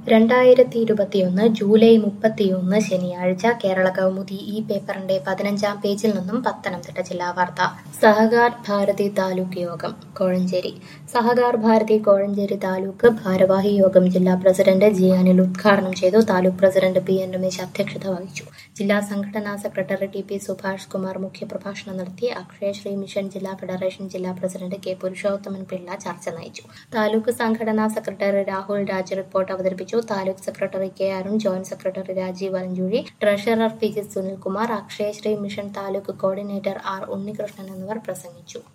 രണ്ടായിരത്തി ഇരുപത്തിയൊന്ന് ജൂലൈ മുപ്പത്തിയൊന്ന് ശനിയാഴ്ച കേരള കൗമുദി ഈ പേപ്പറിന്റെ പതിനഞ്ചാം പേജിൽ നിന്നും പത്തനംതിട്ട ജില്ലാ വാർത്ത സഹകാർ ഭാരതി താലൂക്ക് യോഗം കോഴഞ്ചേരി സഹകാർ ഭാരതി കോഴഞ്ചേരി താലൂക്ക് ഭാരവാഹി യോഗം ജില്ലാ പ്രസിഡന്റ് ജി അനിൽ ഉദ്ഘാടനം ചെയ്തു taluk president P N Ramesh അധ്യക്ഷത വഹിച്ചു ജില്ലാ സംഘടനാ secretary T P Subhash Kumar മുഖ്യപ്രഭാഷണം നടത്തി അക്ഷയശ്രീ മിഷൻ ജില്ലാ ഫെഡറേഷൻ ജില്ലാ പ്രസിഡന്റ് കെ പുരുഷോത്തമൻ പിള്ള ചർച്ച നയിച്ചു താലൂക്ക് സംഘടനാ സെക്രട്ടറി രാഹുൽ രാജ് റിപ്പോർട്ട് അവതരിപ്പിച്ചു taluk secretary K Arun joint secretary Rajeev Valanchuzhi treasurer P G Sunilkumar Akshayasree mission taluk coordinator R Unnikrishnan എന്നിവർ പ്രസംഗിച്ചു